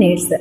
Nurse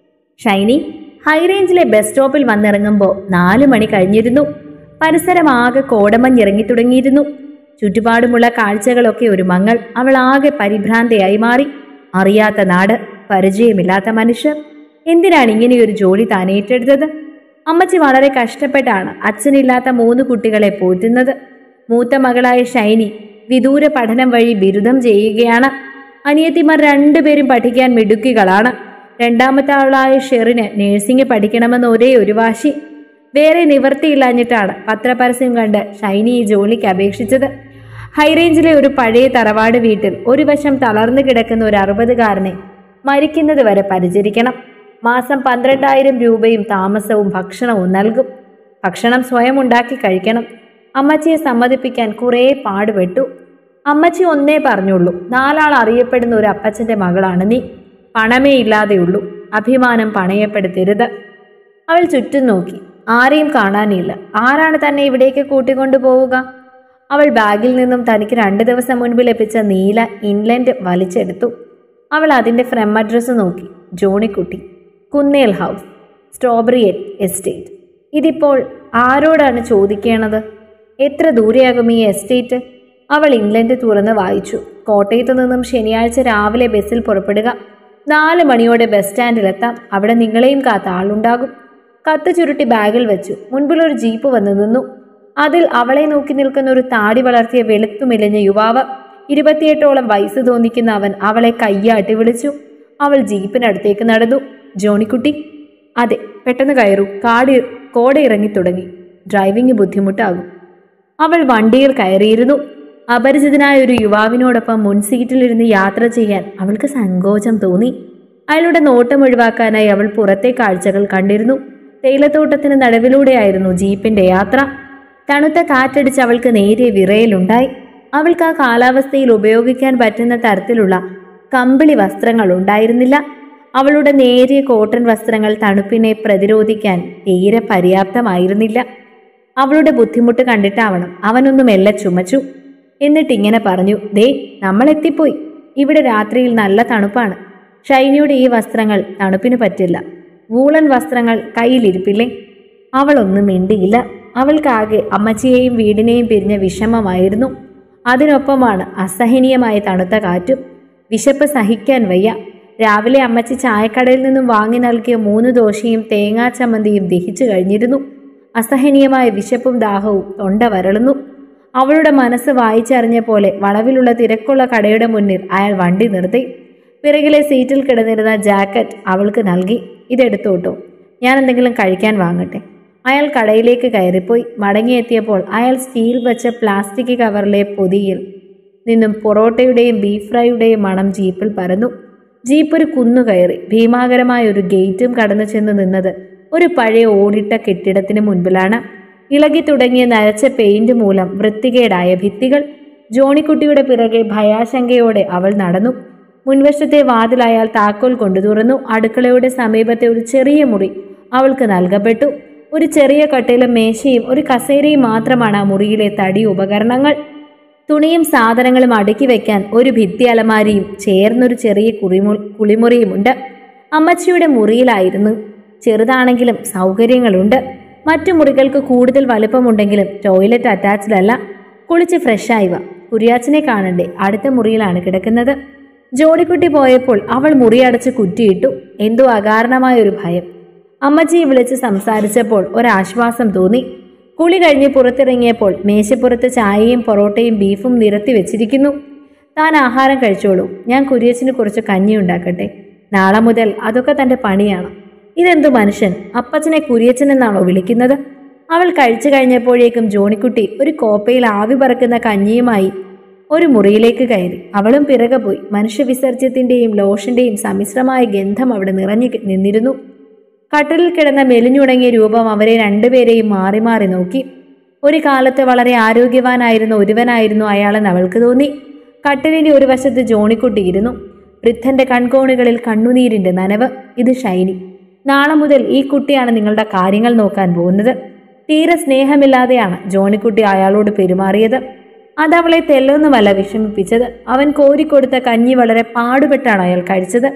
Shiny ഹൈറേഞ്ചിലെ bus സ്റ്റോപ്പിൽ വന്നിറങ്ങുമ്പോൾ നാലു മണി കഴിഞ്ഞിരുന്നു പരിസരം ആകെ കോടമഞ്ഞിറങ്ങി തുടങ്ങിയിരുന്നു ചുറ്റുപാടുമുള്ള കാഴ്ചകളൊക്കെ ഒരു മങ്ങൾ അവൾ ആകെ പരിഭ്രാന്തയായി മാറി അറിയാത്ത നാട് പരിചയമില്ലാത്ത മനുഷ്യർ എന്തിനാണ് ഇങ്ങനെയൊരു ജോലി താൻ ഏറ്റെടുത്തത് അമ്മച്ചി വളരെ കഷ്ടപ്പെട്ടാണ് അച്ഛനില്ലാത്ത മൂന്ന് കുട്ടികളെ പോറ്റുന്നത് മൂത്ത മകളായ ഷൈനി വിദൂര പഠനം വഴി ബിരുദം ചെയ്യുകയാണ് അനിയത്തിമാർ രണ്ടുപേരും പഠിക്കാൻ മിടുക്കികളാണ് രണ്ടാമത്തെ ആളായ ഷെറിന് നഴ്സിംഗ് പഠിക്കണമെന്ന് ഒരേ ഒരു വാശി വേറെ നിവർത്തിയില്ലാഞ്ഞിട്ടാണ് പത്രപരസ്യം കണ്ട് ഷൈനി ഈ ജോലിക്ക് അപേക്ഷിച്ചത് ഹൈറേഞ്ചിലെ ഒരു പഴയ തറവാട് വീട്ടിൽ ഒരു വശം തളർന്നു കിടക്കുന്ന ഒരു അറുപതുകാരനെ മരിക്കുന്നത് വരെ പരിചരിക്കണം മാസം പന്ത്രണ്ടായിരം രൂപയും താമസവും ഭക്ഷണവും നൽകും ഭക്ഷണം സ്വയം ഉണ്ടാക്കി കഴിക്കണം അമ്മച്ചിയെ സമ്മതിപ്പിക്കാൻ കുറേ പാടുപെട്ടു അമ്മച്ചി ഒന്നേ പറഞ്ഞുള്ളൂ നാലാൾ അറിയപ്പെടുന്ന ഒരു അപ്പച്ചന്റെ മകളാണ് നീ പണമേ ഇല്ലാതെയുള്ളൂ അഭിമാനം പണയപ്പെടുത്തരുത് അവൾ ചുറ്റും നോക്കി ആരെയും കാണാനില്ല ആരാണ് തന്നെ ഇവിടേക്ക് കൂട്ടിക്കൊണ്ടു പോവുക അവൾ ബാഗിൽ നിന്നും തനിക്ക് രണ്ട് ദിവസം മുൻപ് ലഭിച്ച നീല ഇൻലൻഡ് വലിച്ചെടുത്തു അവൾ അതിൻ്റെ ഫ്രം അഡ്രസ്സ് നോക്കി Johnykutty Kunnel house strawberry estate ഇതിപ്പോൾ ആരോടാണ് ചോദിക്കേണ്ടത് എത്ര ദൂരെയാകും ഈ എസ്റ്റേറ്റ് അവൾ ഇംഗ്ലണ്ട് തുറന്ന് വായിച്ചു കോട്ടയത്തു നിന്നും ശനിയാഴ്ച രാവിലെ ബസ്സിൽ പുറപ്പെടുക നാല് മണിയോടെ ബസ് സ്റ്റാൻഡിലെത്താം അവിടെ നിങ്ങളെയും കാത്ത ആളുണ്ടാകും കത്ത് ചുരുട്ടി ബാഗിൽ വെച്ചു മുൻപിലൊരു ജീപ്പ് വന്നു നിന്നു അതിൽ അവളെ നോക്കി നിൽക്കുന്ന ഒരു താടി വളർത്തിയ വെളുത്തു മെലിഞ്ഞ യുവാവ് ഇരുപത്തിയെട്ടോളം വയസ്സ് തോന്നിക്കുന്ന അവൻ അവളെ കയ്യാട്ടി വിളിച്ചു അവൾ ജീപ്പിനടുത്തേക്ക് നടന്നു ജോണിക്കുട്ടി അതെ പെട്ടെന്ന് കയറൂ കാടി കോട ഇറങ്ങി തുടങ്ങി ഡ്രൈവിംഗ് ബുദ്ധിമുട്ടാകും അവൾ വണ്ടിയിൽ കയറിയിരുന്നു അപരിചിതനായ ഒരു യുവാവിനോടൊപ്പം മുൻ സീറ്റിലിരുന്ന് യാത്ര ചെയ്യാൻ അവൾക്ക് സങ്കോചം തോന്നി അയാളുടെ നോട്ടം ഒഴിവാക്കാനായി അവൾ പുറത്തെ കാഴ്ചകൾ കണ്ടിരുന്നു തേയിലത്തോട്ടത്തിന് നടുവിലൂടെയായിരുന്നു ജീപ്പിന്റെ യാത്ര തണുത്ത കാറ്റടിച്ച് അവൾക്ക് നേരിയ വിറയലുണ്ടായി അവൾക്ക് ആ കാലാവസ്ഥയിൽ ഉപയോഗിക്കാൻ പറ്റുന്ന തരത്തിലുള്ള കമ്പിളി വസ്ത്രങ്ങൾ ഉണ്ടായിരുന്നില്ല അവളുടെ നേരിയ കോട്ടൺ വസ്ത്രങ്ങൾ തണുപ്പിനെ പ്രതിരോധിക്കാൻ തീരെ പര്യാപ്തമായിരുന്നില്ല അവളുടെ ബുദ്ധിമുട്ട് കണ്ടിട്ടാവണം അവനൊന്ന് മെല്ലെ ചുമച്ചു എന്നിട്ട് ഇങ്ങനെ പറഞ്ഞു ദേ നമ്മൾ എത്തിപ്പോയി ഇവിടെ രാത്രിയിൽ നല്ല തണുപ്പാണ് ഷൈനിയുടെ ഈ വസ്ത്രങ്ങൾ തണുപ്പിന് പറ്റില്ല വൂളൻ വസ്ത്രങ്ങൾ കയ്യിലിരിപ്പില്ലേ അവളൊന്നും മിണ്ടിയില്ല അവൾക്കാകെ അമ്മച്ചിയെയും വീടിനെയും പിരിഞ്ഞ വിഷമമായിരുന്നു അതിനൊപ്പമാണ് അസഹനീയമായ തണുത്ത കാറ്റും വിശപ്പ് സഹിക്കാൻ വയ്യ രാവിലെ അമ്മച്ചി ചായക്കടയിൽ നിന്നും വാങ്ങി നൽകിയ മൂന്ന് ദോശയും തേങ്ങാ ചമ്മന്തിയും ദഹിച്ചു കഴിഞ്ഞിരുന്നു അസഹനീയമായ വിശപ്പും ദാഹവും തൊണ്ട വരളുന്നു അവളുടെ മനസ്സ് വായിച്ചറിഞ്ഞ പോലെ വളവിലുള്ള തിരക്കുള്ള കടയുടെ മുന്നിൽ അയാൾ വണ്ടി നിർത്തി പിറകിലെ സീറ്റിൽ കിടന്നിരുന്ന ജാക്കറ്റ് അവൾക്ക് നൽകി ഇതെടുത്തോട്ടോ ഞാൻ എന്തെങ്കിലും കഴിക്കാൻ വാങ്ങട്ടെ അയാൾ കടയിലേക്ക് കയറിപ്പോയി മടങ്ങിയെത്തിയപ്പോൾ അയാൾ സ്റ്റീൽ വെച്ച പ്ലാസ്റ്റിക് കവറിലെ പൊതിയിൽ നിന്നും പൊറോട്ടയുടെയും ബീഫ് ഫ്രൈയുടെയും മണം ജീപ്പിൽ പരന്നു ജീപ്പ് ഒരു കുന്നു കയറി ഭീമാകരമായ ഒരു ഗേറ്റും കടന്നു ചെന്ന് നിന്നത് ഒരു പഴയ ഓടിട്ട കെട്ടിടത്തിന് മുൻപിലാണ് ഇളകി തുടങ്ങിയ നരച്ച പെയിന്റ് മൂലം വൃത്തികേടായ ഭിത്തികൾ ജോണിക്കുട്ടിയുടെ പിറകെ ഭയാശങ്കയോടെ അവൾ നടന്നു മുൻവശത്തെ വാതിൽ അയാൾ താക്കോൽ കൊണ്ടു തുറന്നു അടുക്കളയുടെ സമീപത്തെ ഒരു ചെറിയ മുറി അവൾക്ക് നൽകപ്പെട്ടു ഒരു ചെറിയ കട്ടിലും മേശയും ഒരു കസേരയും മാത്രമാണ് ആ മുറിയിലെ തടി ഉപകരണങ്ങൾ തുണിയും സാധനങ്ങളും അടുക്കി വെക്കാൻ ഒരു ഭിത്തി അലമാരിയും ചേർന്നൊരു ചെറിയ കുറിമു കുളിമുറിയുമുണ്ട് അമ്മച്ചിയുടെ മുറിയിലായിരുന്നു ചെറുതാണെങ്കിലും സൗകര്യങ്ങളുണ്ട് മറ്റു മുറികൾക്ക് കൂടുതൽ വലുപ്പമുണ്ടെങ്കിലും ടോയ്ലറ്റ് അറ്റാച്ച്ഡ് അല്ല കുളിച്ച് ഫ്രഷായി വാ കുര്യാച്ചനെ കാണണ്ടേ അടുത്ത മുറിയിലാണ് കിടക്കുന്നത് ജോഡിക്കുട്ടി പോയപ്പോൾ അവൾ മുറിയടച്ച് കുറ്റിയിട്ടു എന്തോ അകാരണമായ ഒരു ഭയം അമ്മച്ചിയെ വിളിച്ച് സംസാരിച്ചപ്പോൾ ഒരാശ്വാസം തോന്നി കുളി കഴിഞ്ഞ് പുറത്തിറങ്ങിയപ്പോൾ മേശപ്പുറത്ത് ചായയും പൊറോട്ടയും ബീഫും നിരത്തി വെച്ചിരിക്കുന്നു താൻ ആഹാരം കഴിച്ചോളൂ ഞാൻ കുര്യച്ചന് കുറച്ച് കഞ്ഞി ഉണ്ടാക്കട്ടെ നാളെ മുതൽ അതൊക്കെ തന്റെ പണിയാണ് ഇതെന്തു മനുഷ്യൻ അപ്പച്ചനെ കുര്യച്ചൻ എന്നാണോ വിളിക്കുന്നത് അവൾ കഴിച്ചു കഴിഞ്ഞപ്പോഴേക്കും ജോണിക്കുട്ടി ഒരു കോപ്പയിൽ ആവി പറക്കുന്ന കഞ്ഞിയുമായി ഒരു മുറിയിലേക്ക് കയറി അവളും പിറകെ പോയി മനുഷ്യവിസർജ്യത്തിന്റെയും ലോഷന്റെയും സമ്മിശ്രമായ ഗന്ധം അവിടെ നിറഞ്ഞു നിന്നിരുന്നു കട്ടിലിൽ കിടന്ന മെലിഞ്ഞുണങ്ങിയ രൂപം അവരെ രണ്ടുപേരെയും മാറി മാറി നോക്കി ഒരു കാലത്ത് വളരെ ആരോഗ്യവാനായിരുന്ന ഒരുവനായിരുന്നു അയാളെന്ന് അവൾക്ക് തോന്നി കട്ടിലിന്റെ ഒരു വശത്ത് ജോണിക്കുട്ടിയിരുന്നു വൃദ്ധന്റെ കൺകോണുകളിൽ കണ്ണുനീരിന്റെ നനവ് ഇത് ഷൈനി നാളെ മുതൽ ഈ കുട്ടിയാണ് നിങ്ങളുടെ കാര്യങ്ങൾ നോക്കാൻ പോകുന്നത് തീരെ സ്നേഹമില്ലാതെയാണ് ജോണിക്കുട്ടി അയാളോട് പെരുമാറിയത് അതവളെ തെല്ലൊന്നുമല്ല വിഷമിപ്പിച്ചത് അവൻ കോരിക്കൊടുത്ത കഞ്ഞി വളരെ പാടുപെട്ടാണ് അയാൾ കഴിച്ചത്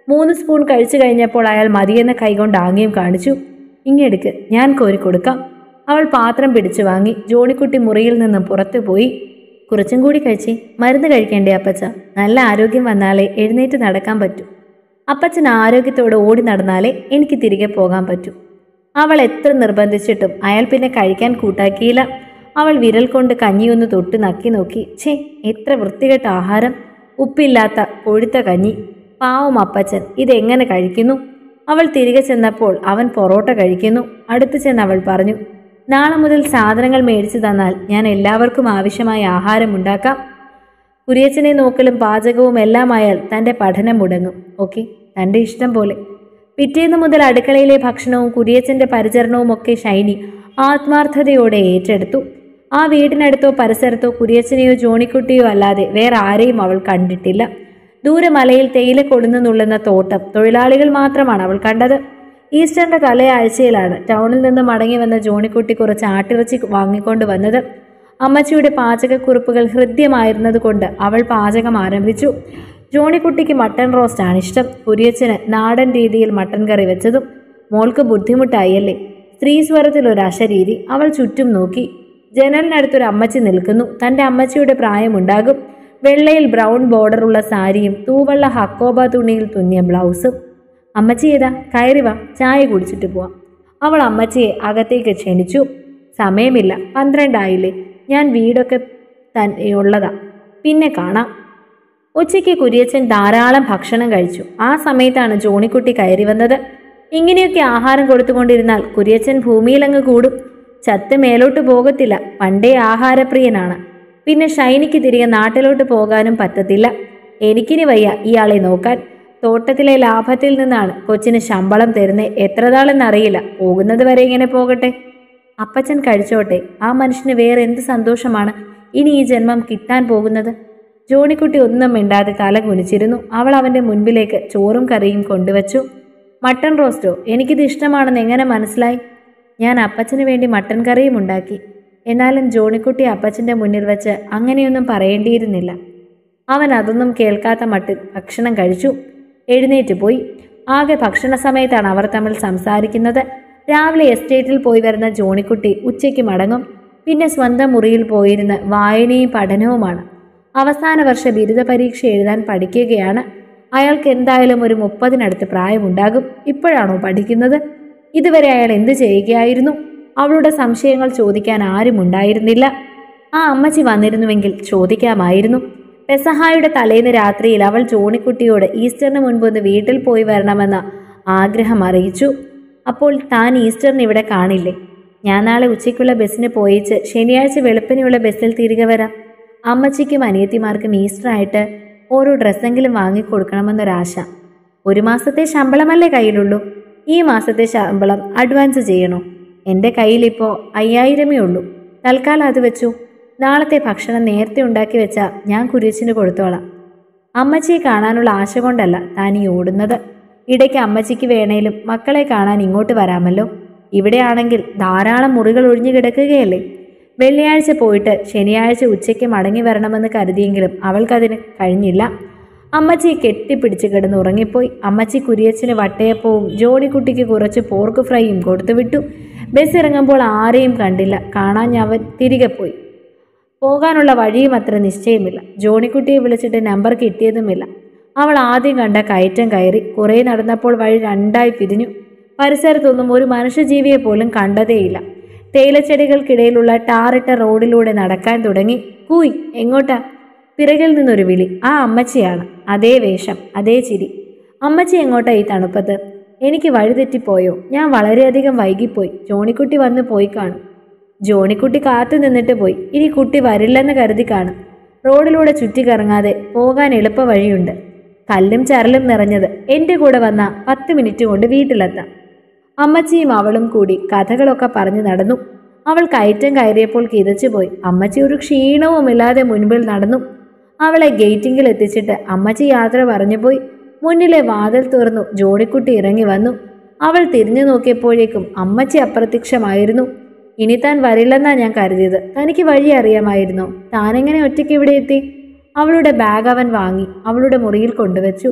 മൂന്ന് സ്പൂൺ കഴിച്ചു കഴിഞ്ഞപ്പോൾ അയാൾ മതിയെന്ന കൈകൊണ്ട് ആംഗ്യം കാണിച്ചു ഇങ്ങെടുക്ക് ഞാൻ കോരി കൊടുക്കാം അവൾ പാത്രം പിടിച്ചു വാങ്ങി ജോണിക്കുട്ടി മുറിയിൽ നിന്നും പുറത്തു പോയി കുറച്ചും കൂടി കഴിച്ചേ മരുന്ന് കഴിക്കേണ്ടേ അപ്പച്ച നല്ല ആരോഗ്യം വന്നാലേ എഴുന്നേറ്റ് നടക്കാൻ പറ്റൂ അപ്പച്ചൻ ആരോഗ്യത്തോടെ ഓടി നടന്നാലേ എനിക്ക് തിരികെ പോകാൻ പറ്റൂ അവൾ എത്ര നിർബന്ധിച്ചിട്ടും അയാൾ പിന്നെ കഴിക്കാൻ കൂട്ടാക്കിയില്ല അവൾ വിരൽ കൊണ്ട് കഞ്ഞിയൊന്ന് തൊട്ട് നക്കി നോക്കി ഛേ എത്ര വൃത്തികെട്ട ആഹാരം ഉപ്പില്ലാത്ത കൊഴുത്ത കഞ്ഞി പാവം അപ്പച്ചൻ ഇതെങ്ങനെ കഴിക്കുന്നു അവൾ തിരികെ ചെന്നപ്പോൾ അവൻ പൊറോട്ട കഴിക്കുന്നു അടുത്ത് ചെന്ന് അവൾ പറഞ്ഞു നാളെ മുതൽ സാധനങ്ങൾ മേടിച്ചു തന്നാൽ ഞാൻ എല്ലാവർക്കും ആവശ്യമായ ആഹാരം ഉണ്ടാക്കാം കുരിയച്ചനെ നോക്കലും പാചകവും എല്ലാമായാൽ തൻ്റെ പഠനം മുടങ്ങും ഓക്കെ തൻ്റെ ഇഷ്ടം പോലെ പിറ്റേന്ന് മുതൽ അടുക്കളയിലെ ഭക്ഷണവും കുരിയച്ചൻ്റെ പരിചരണവും ഒക്കെ ഷൈനി ആത്മാർത്ഥതയോടെ ഏറ്റെടുത്തു ആ വീടിനടുത്തോ പരിസരത്തോ കുരിയച്ചനെയോ ജോണിക്കുട്ടിയോ അല്ലാതെ വേറെ ആരെയും അവൾ കണ്ടിട്ടില്ല ദൂരെ മലയിൽ തേയില കൊടുന്നു നുള്ളുന്ന തോട്ടം തൊഴിലാളികൾ മാത്രമാണ് അവൾ കണ്ടത് ഈസ്റ്ററിന്റെ തലയാഴ്ചയിലാണ് ടൗണിൽ നിന്ന് മടങ്ങി വന്ന ജോണിക്കുട്ടി കുറച്ച് ആട്ടിറച്ചി വാങ്ങിക്കൊണ്ട് വന്നത് അമ്മച്ചിയുടെ പാചകക്കുറിപ്പുകൾ ഹൃദ്യമായിരുന്നതുകൊണ്ട് അവൾ പാചകം ആരംഭിച്ചു ജോണിക്കുട്ടിക്ക് മട്ടൺ റോസ്റ്റ് ആണ് ഇഷ്ടം കുരിയച്ചന് നാടൻ രീതിയിൽ മട്ടൺ കറി വെച്ചതും മോൾക്ക് ബുദ്ധിമുട്ടായല്ലേ സ്ത്രീ സ്വരത്തിൽ ഒരു അശരീരി അവൾ ചുറ്റും നോക്കി ജനലിനടുത്തൊരു അമ്മച്ചി നിൽക്കുന്നു തൻ്റെ അമ്മച്ചിയുടെ പ്രായമുണ്ടാകും വെള്ളയിൽ ബ്രൗൺ ബോർഡറുള്ള സാരിയും തൂവള്ള ഹക്കോബ തുണിയിൽ തുന്നിയ ബ്ലൗസും അമ്മച്ചി ഏതാ കയറി വാ ചായ കുടിച്ചിട്ട് പോവാം അവൾ അമ്മച്ചിയെ അകത്തേക്ക് ക്ഷണിച്ചു സമയമില്ല പന്ത്രണ്ടായില്ലേ ഞാൻ വീടൊക്കെ തന്നെയുള്ളതാ പിന്നെ കാണാം ഉച്ചയ്ക്ക് കുര്യച്ചൻ ധാരാളം ഭക്ഷണം കഴിച്ചു ആ സമയത്താണ് ജോണിക്കുട്ടി കയറി വന്നത് ഇങ്ങനെയൊക്കെ ആഹാരം കൊടുത്തുകൊണ്ടിരുന്നാൽ കുര്യച്ചൻ ഭൂമിയിലങ്ങ് കൂടും ചത്ത് മേലോട്ട് പോകത്തില്ല പണ്ടേ ആഹാരപ്രിയനാണ് പിന്നെ ഷൈനിക്ക് തിരികെ നാട്ടിലോട്ട് പോകാനും പറ്റത്തില്ല എനിക്കിനി വയ്യ ഇയാളെ നോക്കാൻ തോട്ടത്തിലെ ലാഭത്തിൽ നിന്നാണ് കൊച്ചിന് ശമ്പളം തരുന്നത് എത്ര നാളെന്നറിയില്ല പോകുന്നത് വരെ ഇങ്ങനെ പോകട്ടെ അപ്പച്ചൻ കഴിച്ചോട്ടെ ആ മനുഷ്യന് വേറെ എന്ത് സന്തോഷമാണ് ഇനി ഈ ജന്മം കിട്ടാൻ പോകുന്നത് ജോണിക്കുട്ടി ഒന്നും മിണ്ടാതെ തല കുനിച്ചിരുന്നു അവൾ അവന്റെ മുൻപിലേക്ക് ചോറും കറിയും കൊണ്ടുവച്ചു മട്ടൺ റോസ്റ്റോ എനിക്കിത് ഇഷ്ടമാണെന്ന് എങ്ങനെ മനസ്സിലായി ഞാൻ അപ്പച്ചന് വേണ്ടി മട്ടൺ കറിയും ഉണ്ടാക്കി എന്നാലും ജോണിക്കുട്ടി അപ്പച്ചന്റെ മുന്നിൽ വെച്ച് അങ്ങനെയൊന്നും പറയേണ്ടിയിരുന്നില്ല അവൻ അതൊന്നും കേൾക്കാത്ത മട്ടിൽ ഭക്ഷണം കഴിച്ചു എഴുന്നേറ്റ് പോയി ആകെ ഭക്ഷണ സമയത്താണ് അവർ തമ്മിൽ സംസാരിക്കുന്നത് രാവിലെ എസ്റ്റേറ്റിൽ പോയി വരുന്ന ജോണിക്കുട്ടി ഉച്ചയ്ക്ക് മടങ്ങും പിന്നെ സ്വന്തം മുറിയിൽ പോയിരുന്ന് വായനയും പഠനവുമാണ് അവസാന വർഷ ബിരുദ പരീക്ഷ എഴുതാൻ പഠിക്കുകയാണ് അയാൾക്ക് എന്തായാലും ഒരു മുപ്പതിനടുത്ത് പ്രായമുണ്ടാകും ഇപ്പോഴാണോ പഠിക്കുന്നത് ഇതുവരെ അയാൾ എന്തു ചെയ്യുകയായിരുന്നു അവളുടെ സംശയങ്ങൾ ചോദിക്കാൻ ആരും ഉണ്ടായിരുന്നില്ല ആ അമ്മച്ചി വന്നിരുന്നുവെങ്കിൽ ചോദിക്കാമായിരുന്നു പെസഹായുടെ തലേന്ന് രാത്രിയിൽ അവൾ ജോണിക്കുട്ടിയോട് ഈസ്റ്ററിന് മുൻപ് ഒന്ന് വീട്ടിൽ പോയി വരണമെന്ന ആഗ്രഹം അറിയിച്ചു അപ്പോൾ താൻ ഈസ്റ്ററിന് ഇവിടെ കാണില്ലേ ഞാൻ നാളെ ഉച്ചയ്ക്കുള്ള ബസ്സിന് പോയിച്ച് ശനിയാഴ്ച വെളുപ്പിനുള്ള ബസ്സിൽ തിരികെ വരാം അമ്മച്ചിക്കും അനിയത്തിമാർക്കും ഈസ്റ്റർ ആയിട്ട് ഓരോ ഡ്രസ്സെങ്കിലും വാങ്ങിക്കൊടുക്കണമെന്നൊരാശ ഒരു മാസത്തെ ശമ്പളമല്ലേ കയ്യിലുള്ളൂ ഈ മാസത്തെ ശമ്പളം അഡ്വാൻസ് ചെയ്യണോ എൻ്റെ കയ്യിലിപ്പോൾ അയ്യായിരമേ ഉള്ളൂ തൽക്കാലം അത് വെച്ചു നാളത്തെ ഭക്ഷണം നേരത്തെ ഉണ്ടാക്കി വെച്ചാൽ ഞാൻ കുരിച്ചിന് കൊടുത്തോളാം അമ്മച്ചിയെ കാണാനുള്ള ആശ കൊണ്ടല്ല താൻ ഈ ഓടുന്നത് ഇടയ്ക്ക് അമ്മച്ചിക്ക് വേണേലും മക്കളെ കാണാൻ ഇങ്ങോട്ട് വരാമല്ലോ ഇവിടെയാണെങ്കിൽ ധാരാളം മുറികൾ ഒഴിഞ്ഞു കിടക്കുകയല്ലേ വെള്ളിയാഴ്ച പോയിട്ട് ശനിയാഴ്ച ഉച്ചയ്ക്ക് മടങ്ങി വരണമെന്ന് കരുതിയെങ്കിലും അവൾക്കതിന് കഴിഞ്ഞില്ല അമ്മച്ചി കെട്ടിപ്പിടിച്ച് കിടന്ന് ഉറങ്ങിപ്പോയി അമ്മച്ചി കുരിയച്ചന് വട്ടയപ്പവും ജോണിക്കുട്ടിക്ക് കുറച്ച് പോർക്ക് ഫ്രൈയും കൊടുത്തുവിട്ടു ബസ് ഇറങ്ങുമ്പോൾ ആരെയും കണ്ടില്ല കാണാൻ അവൻ തിരികെ പോയി പോകാനുള്ള വഴിയും അത്ര നിശ്ചയമില്ല ജോണിക്കുട്ടിയെ വിളിച്ചിട്ട് നമ്പർ കിട്ടിയതുമില്ല അവൾ ആദ്യം കണ്ട കയറ്റം കയറി കുറേ നടന്നപ്പോൾ വഴി രണ്ടായി പിരിഞ്ഞു പരിസരത്തൊന്നും ഒരു മനുഷ്യജീവിയെ പോലും കണ്ടതേയില്ല തേയിലച്ചെടികൾക്കിടയിലുള്ള ടാറിട്ട റോഡിലൂടെ നടക്കാൻ തുടങ്ങി കൂയ് എങ്ങോട്ടാ പിറകിൽ നിന്നൊരു വിളി ആ അമ്മച്ചിയാണ് അതേ വേഷം അതേ ചിരി അമ്മച്ചി എങ്ങോട്ടാ ഈ തണുപ്പത്ത് എനിക്ക് വഴിതെറ്റിപ്പോയോ ഞാൻ വളരെയധികം വൈകിപ്പോയി ജോണിക്കുട്ടി വന്ന് പോയി കാണും ജോണിക്കുട്ടി കാത്തു നിന്നിട്ട് പോയി ഇനി കുട്ടി വരില്ലെന്ന് കരുതി കാണും റോഡിലൂടെ ചുറ്റിക്കറങ്ങാതെ പോകാൻ എളുപ്പ വഴിയുണ്ട് കല്ലും ചരലും നിറഞ്ഞത് എൻ്റെ കൂടെ വന്ന പത്ത് മിനിറ്റ് കൊണ്ട് വീട്ടിലെത്താം അമ്മച്ചിയും അവളും കൂടി കഥകളൊക്കെ പറഞ്ഞു നടന്നു അവൾ കയറ്റം കയറിയപ്പോൾ കിതച്ചുപോയി അമ്മച്ചി ഒരു ക്ഷീണവുമില്ലാതെ മുൻപിൽ നടന്നു അവളെ ഗേറ്റിങ്കിൽ എത്തിച്ചിട്ട് അമ്മച്ചി യാത്ര പറഞ്ഞുപോയി മുന്നിലെ വാതിൽ തുറന്നു ജോണിക്കുട്ടി ഇറങ്ങി വന്നു അവൾ തിരിഞ്ഞു നോക്കിയപ്പോഴേക്കും അമ്മച്ചി അപ്രത്യക്ഷമായിരുന്നു ഇനി താൻ വരില്ലെന്നാ ഞാൻ കരുതിയത് തനിക്ക് വഴി അറിയാമായിരുന്നോ താനെങ്ങനെ ഒറ്റയ്ക്ക് ഇവിടെ എത്തി അവളുടെ ബാഗ് അവൻ വാങ്ങി അവളുടെ മുറിയിൽ കൊണ്ടുവച്ചു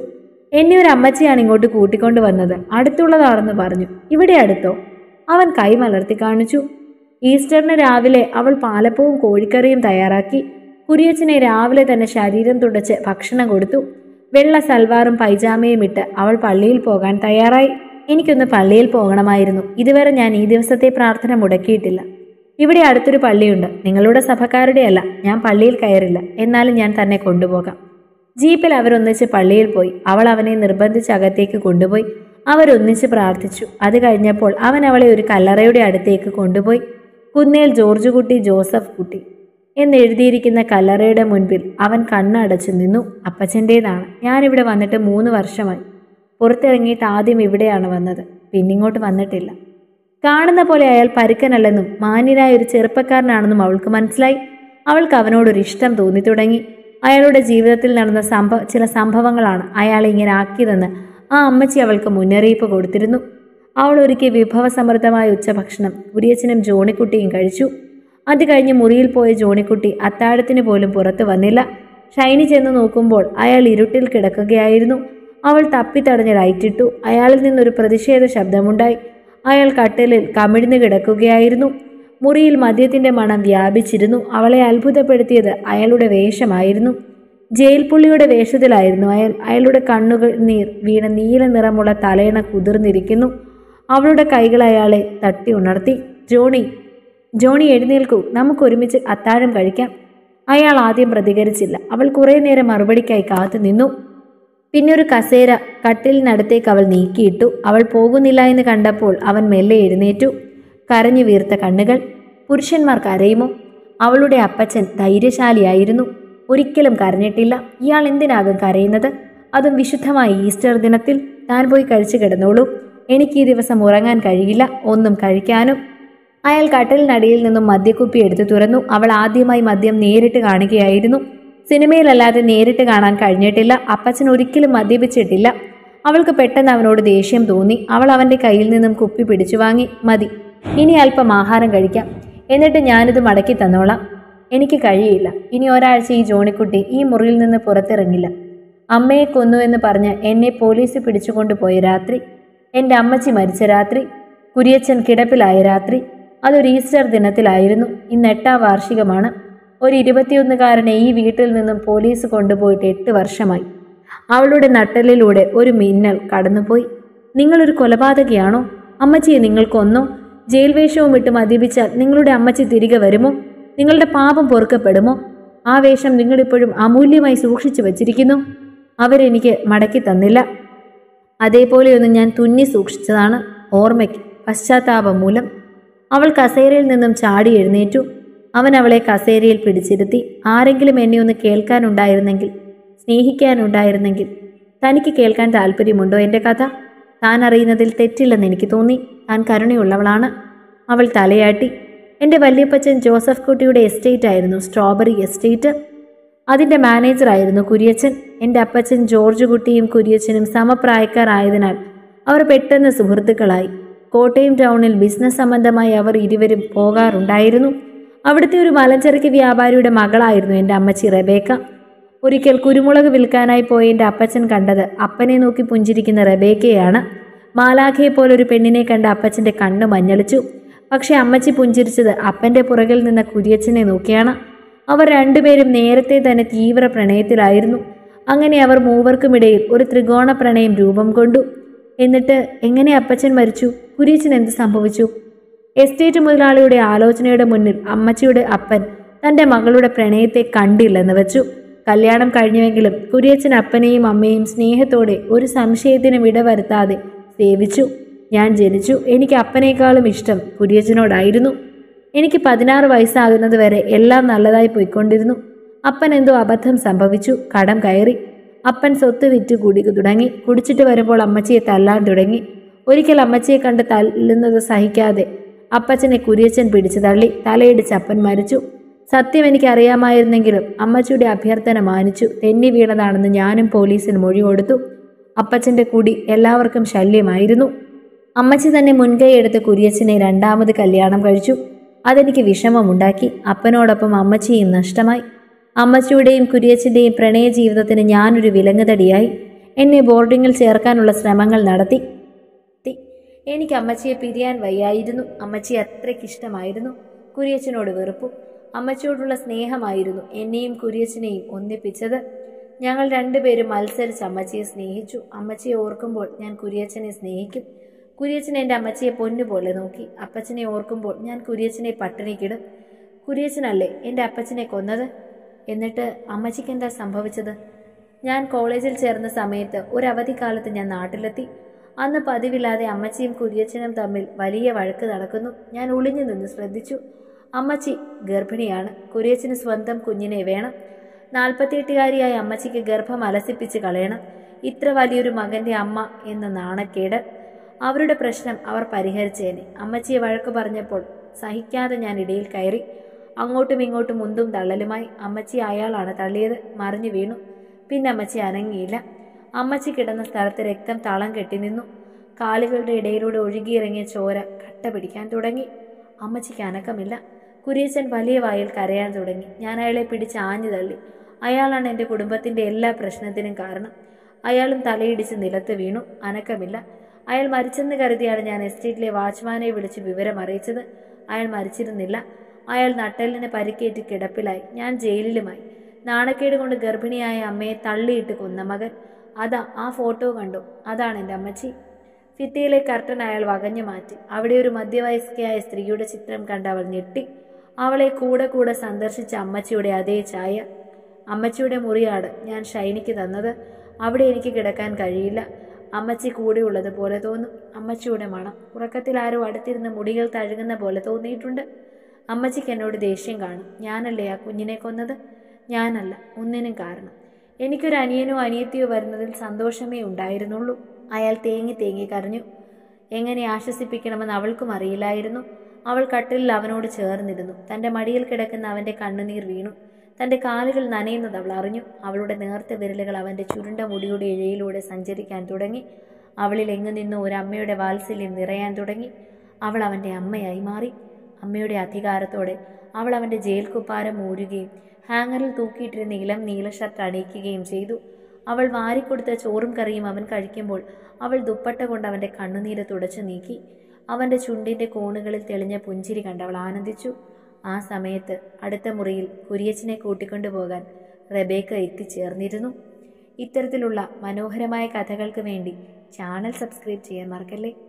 എന്നെ ഒരു അമ്മച്ചിയാണ് ഇങ്ങോട്ട് കൂട്ടിക്കൊണ്ട് വന്നത് അടുത്തുള്ളതാണെന്ന് പറഞ്ഞു ഇവിടെ അടുത്തോ അവൻ കൈ മലർത്തി കാണിച്ചു ഈസ്റ്ററിന് രാവിലെ അവൾ പാലപ്പവും കോഴിക്കറിയും തയ്യാറാക്കി കുരിയച്ചനെ രാവിലെ തന്നെ ശരീരം തുടച്ച് ഭക്ഷണം കൊടുത്തു വെള്ള സൽവാറും പൈജാമയും ഇട്ട് അവൾ പള്ളിയിൽ പോകാൻ തയ്യാറായി എനിക്കൊന്ന് പള്ളിയിൽ പോകണമായിരുന്നു ഇതുവരെ ഞാൻ ഈ ദിവസത്തെ പ്രാർത്ഥന മുടക്കിയിട്ടില്ല ഇവിടെ അടുത്തൊരു പള്ളിയുണ്ട് നിങ്ങളുടെ സഭക്കാരുടെയല്ല ഞാൻ പള്ളിയിൽ കയറില്ല എന്നാലും ഞാൻ തന്നെ കൊണ്ടുപോകാം ജീപ്പിൽ അവരൊന്നിച്ച് പള്ളിയിൽ പോയി അവൾ അവനെ നിർബന്ധിച്ച് അകത്തേക്ക് കൊണ്ടുപോയി അവരൊന്നിച്ച് പ്രാർത്ഥിച്ചു അത് കഴിഞ്ഞപ്പോൾ അവൻ അവളെ ഒരു കല്ലറയുടെ അടുത്തേക്ക് കൊണ്ടുപോയി കുന്നേൽ ജോർജ് കുട്ടി ജോസഫ് കുട്ടി എന്നെഴുതിയിരിക്കുന്ന കല്ലറയുടെ മുൻപിൽ അവൻ കണ്ണടച്ചു നിന്നു അപ്പച്ചൻ്റേതാണ് ഞാനിവിടെ വന്നിട്ട് മൂന്ന് വർഷമായി പുറത്തിറങ്ങിയിട്ട് ആദ്യം ഇവിടെയാണ് വന്നത് പിന്നിങ്ങോട്ട് വന്നിട്ടില്ല കാണുന്ന പോലെ അയാൾ പരുക്കനല്ലെന്നും മാന്യനായ ഒരു ചെറുപ്പക്കാരനാണെന്നും അവൾക്ക് മനസ്സിലായി അവൾക്ക് അവനോടൊരു ഇഷ്ടം തോന്നി തുടങ്ങി അയാളുടെ ജീവിതത്തിൽ നടന്ന സംഭവ ചില സംഭവങ്ങളാണ് അയാളെ ഇങ്ങനെ ആക്കിയതെന്ന് ആ അമ്മച്ചി അവൾക്ക് മുന്നറിയിപ്പ് കൊടുത്തിരുന്നു അവൾ ഒരുക്കിയ വിഭവസമൃദ്ധമായ ഉച്ചഭക്ഷണം കുരിയച്ചനും ജോണിക്കുട്ടിയും കഴിച്ചു അത് കഴിഞ്ഞ് മുറിയിൽ പോയ ജോണിക്കുട്ടി അത്താഴത്തിന് പോലും പുറത്തു വന്നില്ല ഷൈനി ചെന്ന് നോക്കുമ്പോൾ അയാൾ ഇരുട്ടിൽ കിടക്കുകയായിരുന്നു അവൾ തപ്പിത്തടഞ്ഞ് ലൈറ്റിട്ടു അയാളിൽ നിന്നൊരു പ്രതിഷേധ ശബ്ദമുണ്ടായി അയാൾ കട്ടിലിൽ കമിഴ്ന്നു കിടക്കുകയായിരുന്നു മുറിയിൽ മദ്യത്തിന്റെ മണം വ്യാപിച്ചിരുന്നു അവളെ അത്ഭുതപ്പെടുത്തിയത് അയാളുടെ വേഷമായിരുന്നു ജയിൽ പുള്ളിയുടെ വേഷത്തിലായിരുന്നു അയാൾ അയാളുടെ കണ്ണുകൾ നീർ വീണ നീല നിറമുള്ള തലയണ കുതിർന്നിരിക്കുന്നു അവളുടെ കൈകൾ അയാളെ തട്ടി ഉണർത്തി ജോണി ജോണി എഴുന്നേൽക്കൂ നമുക്ക് ഒരുമിച്ച് അത്താഴം കഴിക്കാം അയാൾ ആദ്യം പ്രതികരിച്ചില്ല അവൾ കുറേ നേരം മറുപടിക്കായി കാത്തു നിന്നു പിന്നെ ഒരു കസേര കട്ടിലിനടുത്തേക്ക് അവൾ നീക്കിയിട്ടു അവൾ പോകുന്നില്ല എന്ന് കണ്ടപ്പോൾ അവൻ മെല്ലെ എഴുന്നേറ്റു കരഞ്ഞു വീർത്ത കണ്ണുകൾ പുരുഷന്മാർ കരയുമോ അവളുടെ അപ്പച്ചൻ ധൈര്യശാലിയായിരുന്നു ഒരിക്കലും കരഞ്ഞിട്ടില്ല ഇയാൾ എന്തിനാകും കരയുന്നത് അതും വിശുദ്ധമായ ഈസ്റ്റർ ദിനത്തിൽ താൻ പോയി കഴിച്ചു കിടന്നോളൂ എനിക്ക് ഈ ദിവസം ഉറങ്ങാൻ കഴിയില്ല ഒന്നും കഴിക്കാനും അയാൾ കട്ടലിനടിയിൽ നിന്നും മദ്യക്കുപ്പി എടുത്തു തുറന്നു അവൾ ആദ്യമായി മദ്യം നേരിട്ട് കാണുകയായിരുന്നു സിനിമയിലല്ലാതെ നേരിട്ട് കാണാൻ കഴിഞ്ഞിട്ടില്ല അപ്പച്ചൻ ഒരിക്കലും മദ്യപിച്ചിട്ടില്ല അവൾക്ക് പെട്ടെന്ന് അവനോട് ദേഷ്യം തോന്നി അവൾ അവന്റെ കയ്യിൽ നിന്നും കുപ്പി പിടിച്ചു വാങ്ങി മതി ഇനി അല്പം ആഹാരം കഴിക്കാം എന്നിട്ട് ഞാനിത് മടക്കി തന്നോളാം എനിക്ക് കഴിയില്ല ഇനി ഒരാഴ്ച ഈ ജോണിക്കുട്ടി ഈ മുറിയിൽ നിന്ന് പുറത്തിറങ്ങില്ല അമ്മയെ കൊന്നുവെന്ന് പറഞ്ഞ് എന്നെ പോലീസ് പിടിച്ചുകൊണ്ടുപോയ രാത്രി എൻ്റെ അമ്മച്ചി മരിച്ച രാത്രി കുരിയച്ചൻ കിടപ്പിലായ രാത്രി അതൊരു ഈസ്റ്റർ ദിനത്തിലായിരുന്നു ഇന്ന് എട്ടാം വാർഷികമാണ് ഒരു ഇരുപത്തിയൊന്നുകാരനെ ഈ വീട്ടിൽ നിന്നും പോലീസ് കൊണ്ടുപോയിട്ട് എട്ട് വർഷമായി അവളുടെ നട്ടലിലൂടെ ഒരു മിന്നൽ കടന്നുപോയി നിങ്ങളൊരു കൊലപാതകയാണോ അമ്മച്ചിയെ നിങ്ങൾ കൊന്നോ ജയിൽ വേഷവും വിട്ട് മദ്യപിച്ചാൽ നിങ്ങളുടെ അമ്മച്ചി തിരികെ വരുമോ നിങ്ങളുടെ പാപം പൊറുക്കപ്പെടുമോ ആ വേഷം നിങ്ങളിപ്പോഴും അമൂല്യമായി സൂക്ഷിച്ചു വച്ചിരിക്കുന്നു അവരെനിക്ക് മടക്കി തന്നില്ല അതേപോലെയൊന്നും ഞാൻ തുന്നി സൂക്ഷിച്ചതാണ് ഓർമ്മയ്ക്ക് പശ്ചാത്താപം മൂലം അവൾ കസേരയിൽ നിന്നും ചാടി എഴുന്നേറ്റു അവൻ അവളെ കസേരയിൽ പിടിച്ചിരുത്തി ആരെങ്കിലും എന്നെ ഒന്ന് കേൾക്കാനുണ്ടായിരുന്നെങ്കിൽ സ്നേഹിക്കാനുണ്ടായിരുന്നെങ്കിൽ തനിക്ക് കേൾക്കാൻ താല്പര്യമുണ്ടോ എൻ്റെ കഥ താൻ അറിയുന്നതിൽ തെറ്റില്ലെന്ന് എനിക്ക് തോന്നി താൻ കരുണയുള്ളവളാണ് അവൾ തലയാട്ടി എൻ്റെ വല്യപ്പച്ചൻ ജോസഫ് കുട്ടിയുടെ എസ്റ്റേറ്റ് ആയിരുന്നു സ്ട്രോബെറി എസ്റ്റേറ്റ് അതിൻ്റെ മാനേജറായിരുന്നു കുര്യച്ചൻ എൻ്റെ അപ്പച്ചൻ ജോർജ് കുട്ടിയും കുര്യച്ചനും സമപ്രായക്കാരായതിനാൽ അവർ പെട്ടെന്ന് സുഹൃത്തുക്കളായി കോട്ടയം ടൗണിൽ ബിസിനസ് സംബന്ധമായി അവർ ഇരുവരും പോകാറുണ്ടായിരുന്നു അവിടുത്തെ ഒരു മലഞ്ചരക്ക് വ്യാപാരിയുടെ മകളായിരുന്നു എൻ്റെ അമ്മച്ചി റെബേക്ക ഒരിക്കൽ കുരുമുളക് വിൽക്കാനായി പോയ എൻ്റെ അപ്പച്ചൻ കണ്ടത് അപ്പനെ നോക്കി പുഞ്ചിരിക്കുന്ന റെബേക്കയാണ് മാലാഖയെ പോലൊരു പെണ്ണിനെ കണ്ട അപ്പച്ചൻ്റെ കണ്ണ് മഞ്ഞളിച്ചു പക്ഷെ അമ്മച്ചി പുഞ്ചിരിച്ചത് അപ്പൻ്റെ പുറകിൽ നിന്ന കുര്യച്ചനെ നോക്കിയാണ് അവർ രണ്ടുപേരും നേരത്തെ തന്നെ തീവ്ര പ്രണയത്തിലായിരുന്നു അങ്ങനെ അവർ മൂവർക്കുമിടയിൽ ഒരു ത്രികോണ പ്രണയം രൂപം കൊണ്ടു എന്നിട്ട് എങ്ങനെ അപ്പച്ചൻ മരിച്ചു കുര്യച്ചൻ എന്ത് സംഭവിച്ചു എസ്റ്റേറ്റ് മുതലാളിയുടെ ആലോചനയുടെ മുന്നിൽ അമ്മച്ചിയുടെ അപ്പൻ തന്റെ മകളുടെ പ്രണയത്തെ കണ്ടില്ലെന്ന് വെച്ചു കല്യാണം കഴിഞ്ഞുവെങ്കിലും കുര്യച്ചൻ അപ്പനെയും അമ്മയും സ്നേഹത്തോടെ ഒരു സംശയത്തിനും ഇടവരുത്താതെ സേവിച്ചു ഞാൻ ജനിച്ചു എനിക്ക് അപ്പനേക്കാളും ഇഷ്ടം കുര്യച്ചനോടായിരുന്നു എനിക്ക് പതിനാറ് വയസ്സാകുന്നത് വരെ എല്ലാം നല്ലതായി പോയിക്കൊണ്ടിരുന്നു അപ്പൻ എന്തോ അബദ്ധം സംഭവിച്ചു കടം കയറി അപ്പൻ സ്വത്ത് വിറ്റ് കുടി തുടങ്ങി കുടിച്ചിട്ട് വരുമ്പോൾ അമ്മച്ചിയെ തല്ലാൻ തുടങ്ങി ഒരിക്കൽ അമ്മച്ചിയെ കണ്ട് തല്ലുന്നത് സഹിക്കാതെ അപ്പച്ചനെ കുര്യച്ചൻ പിടിച്ചു തള്ളി തലയിടിച്ച് അപ്പൻ മരിച്ചു സത്യം എനിക്കറിയാമായിരുന്നെങ്കിലും അമ്മച്ചിയുടെ അഭ്യർത്ഥന മാനിച്ചു തെന്നി വീണതാണെന്ന് ഞാനും പോലീസിന് മൊഴി കൊടുത്തു അപ്പച്ചന്റെ കുടി എല്ലാവർക്കും ശല്യമായിരുന്നു അമ്മച്ചി തന്നെ മുൻകൈ എടുത്ത് കുര്യച്ചനെ രണ്ടാമത് കല്യാണം കഴിച്ചു അതെനിക്ക് വിഷമമുണ്ടാക്കി അപ്പനോടൊപ്പം അമ്മച്ചിയും നഷ്ടമായി അമ്മച്ചിയുടെയും കുര്യച്ചൻ്റെയും പ്രണയ ജീവിതത്തിന് ഞാനൊരു വിലങ്ങുതടിയായി എന്നെ ബോർഡിങ്ങിൽ ചേർക്കാനുള്ള ശ്രമങ്ങൾ നടത്തി തി. എനിക്ക് അമ്മച്ചിയെ പിരിയാൻ വയ്യായിരുന്നു അമ്മച്ചി അത്രയ്ക്ക് ഇഷ്ടമായിരുന്നു കുരിയച്ചനോട് വെറുപ്പും അമ്മച്ചിയോടുള്ള സ്നേഹമായിരുന്നു എന്നെയും കുരിയച്ചനെയും ഒന്നിപ്പിച്ചത് ഞങ്ങൾ രണ്ടുപേരും മത്സരിച്ച് അമ്മച്ചിയെ സ്നേഹിച്ചു അമ്മച്ചിയെ ഓർക്കുമ്പോൾ ഞാൻ കുരിയച്ചനെ സ്നേഹിക്കും കുരിയച്ചൻ എൻ്റെ അമ്മച്ചിയെ പൊന്നുപോലെ നോക്കി അപ്പച്ചനെ ഓർക്കുമ്പോൾ ഞാൻ കുരിയച്ചനെ പട്ടിണിക്കിടും കുരിയച്ചനല്ലേ എൻ്റെ അപ്പച്ചനെ കൊന്നത് എന്നിട്ട് അമ്മച്ചിക്ക് എന്താ സംഭവിച്ചത് ഞാൻ കോളേജിൽ ചേർന്ന സമയത്ത് ഒരു അവധിക്കാലത്ത് ഞാൻ നാട്ടിലെത്തി അന്ന് പതിവില്ലാതെ അമ്മച്ചിയും കുര്യച്ചനും തമ്മിൽ വലിയ വഴക്ക് നടക്കുന്നു ഞാൻ ഒളിഞ്ഞു നിന്ന് ശ്രദ്ധിച്ചു അമ്മച്ചി ഗർഭിണിയാണ് കുര്യച്ചന് സ്വന്തം കുഞ്ഞിനെ വേണം നാൽപ്പത്തിയെട്ടുകാരിയായ അമ്മച്ചിക്ക് ഗർഭം അലസിപ്പിച്ച് കളയണം ഇത്ര വലിയൊരു മകന്റെ അമ്മ എന്ന നാണക്കേട് അവരുടെ പ്രശ്നം അവർ പരിഹരിച്ചേനെ അമ്മച്ചിയെ വഴക്ക് പറഞ്ഞപ്പോൾ സഹിക്കാതെ ഞാൻ ഇടയിൽ കയറി അങ്ങോട്ടും ഇങ്ങോട്ടും മുന്തും തള്ളലുമായി അമ്മച്ചി അയാളാണ് തള്ളിയത് മറിഞ്ഞു വീണു പിന്നെ അമ്മച്ചി അനങ്ങിയില്ല അമ്മച്ചി കിടന്ന സ്ഥലത്ത് രക്തം തളം കെട്ടി നിന്നു കാലുകളുടെ ഇടയിലൂടെ ഒഴുകിയിറങ്ങിയ ചോര കട്ട പിടിക്കാൻ തുടങ്ങി അമ്മച്ചിക്ക് അനക്കമില്ല കുര്യച്ചൻ വലിയ വായിൽ കരയാൻ തുടങ്ങി ഞാൻ അയാളെ പിടിച്ച് ആഞ്ഞു തള്ളി അയാളാണ് എൻ്റെ കുടുംബത്തിൻ്റെ എല്ലാ പ്രശ്നത്തിനും കാരണം അയാളും തലയിടിച്ച് നിലത്ത് വീണു അനക്കമില്ല അയാൾ മരിച്ചെന്ന് കരുതിയാണ് ഞാൻ എസ്റ്റേറ്റിലെ വാച്ച്മാനെ വിളിച്ച് വിവരം അറിയിച്ചത് അയാൾ മരിച്ചിരുന്നില്ല അയാൾ നട്ടെല്ലിന് പരിക്കേറ്റ് കിടപ്പിലായി ഞാൻ ജയിലിലുമായി നാണക്കേട് കൊണ്ട് ഗർഭിണിയായ അമ്മയെ തള്ളിയിട്ട് കൊന്ന മകൻ അതാ ആ ഫോട്ടോ കണ്ടു അതാണ് എൻ്റെ അമ്മച്ചി ഫിത്തിയിലെ കർട്ടൻ അയാൾ വകഞ്ഞു മാറ്റി അവിടെ ഒരു മധ്യവയസ്കയായ സ്ത്രീയുടെ ചിത്രം കണ്ട് അവൾ ഞെട്ടി അവളെ കൂടെ കൂടെ സന്ദർശിച്ച അമ്മച്ചിയുടെ അതേ ചായ അമ്മച്ചിയുടെ മുറിയാണ് ഞാൻ ഷൈനിക്ക് തന്നത് അവിടെ എനിക്ക് കിടക്കാൻ കഴിയില്ല അമ്മച്ചി കൂടെയുള്ളത് പോലെ തോന്നും അമ്മച്ചിയുടെ മണം ഉറക്കത്തിൽ ആരോ അടുത്തിരുന്ന് മുടികൾ തഴുകുന്ന പോലെ തോന്നിയിട്ടുണ്ട് അമ്മച്ചിക്ക് എന്നോട് ദേഷ്യം കാണും ഞാനല്ലേ ആ കുഞ്ഞിനെ കൊന്നത് ഞാനല്ല ഒന്നിനും കാരണം എനിക്കൊരു അനിയനോ അനിയത്തിയോ വരുന്നതിൽ സന്തോഷമേ ഉണ്ടായിരുന്നുള്ളൂ അയാൾ തേങ്ങി തേങ്ങി കരഞ്ഞു എങ്ങനെ ആശ്വസിപ്പിക്കണമെന്ന് അവൾക്കും അറിയില്ലായിരുന്നു അവൾ കട്ടിലിൽ അവനോട് ചേർന്നിരുന്നു തന്റെ മടിയിൽ കിടക്കുന്ന അവന്റെ കണ്ണുനീർ വീണു തന്റെ കാലുകൾ നനയുന്നത് അവൾ അറിഞ്ഞു അവളുടെ നേർത്ത വിരലുകൾ അവന്റെ ചുരുണ്ട മുടിയുടെ ഇഴയിലൂടെ സഞ്ചരിക്കാൻ തുടങ്ങി അവളിൽ എങ്ങു നിന്നോ ഒരു അമ്മയുടെ വാത്സല്യം നിറയാൻ തുടങ്ങി അവൾ അവന്റെ അമ്മയായി മാറി അമ്മയുടെ അധികാരത്തോടെ അവൾ അവന്റെ ജയിൽ കുപ്പാരം ഊരുകയും ഹാങ്ങറിൽ തൂക്കിയിട്ടിരുന്ന ഇളം നീല ഷർട്ട് അണിയിക്കുകയും ചെയ്തു അവൾ വാരിക്കൊടുത്ത ചോറും കറിയും അവൻ കഴിക്കുമ്പോൾ അവൾ ദുപ്പട്ട കൊണ്ട് അവന്റെ കണ്ണുനീര് തുടച്ചു നീക്കി അവന്റെ ചുണ്ടിന്റെ കോണുകളിൽ തെളിഞ്ഞ പുഞ്ചിരി കണ്ട് അവൾ ആനന്ദിച്ചു ആ സമയത്ത് അടുത്ത മുറിയിൽ കുരിയച്ചനെ കൂട്ടിക്കൊണ്ടുപോകാൻ റെബേക്ക എത്തിച്ചേർന്നിരുന്നു ഇത്തരത്തിലുള്ള മനോഹരമായ കഥകൾക്ക് വേണ്ടി ചാനൽ സബ്സ്ക്രൈബ് ചെയ്യാൻ മറക്കല്ലേ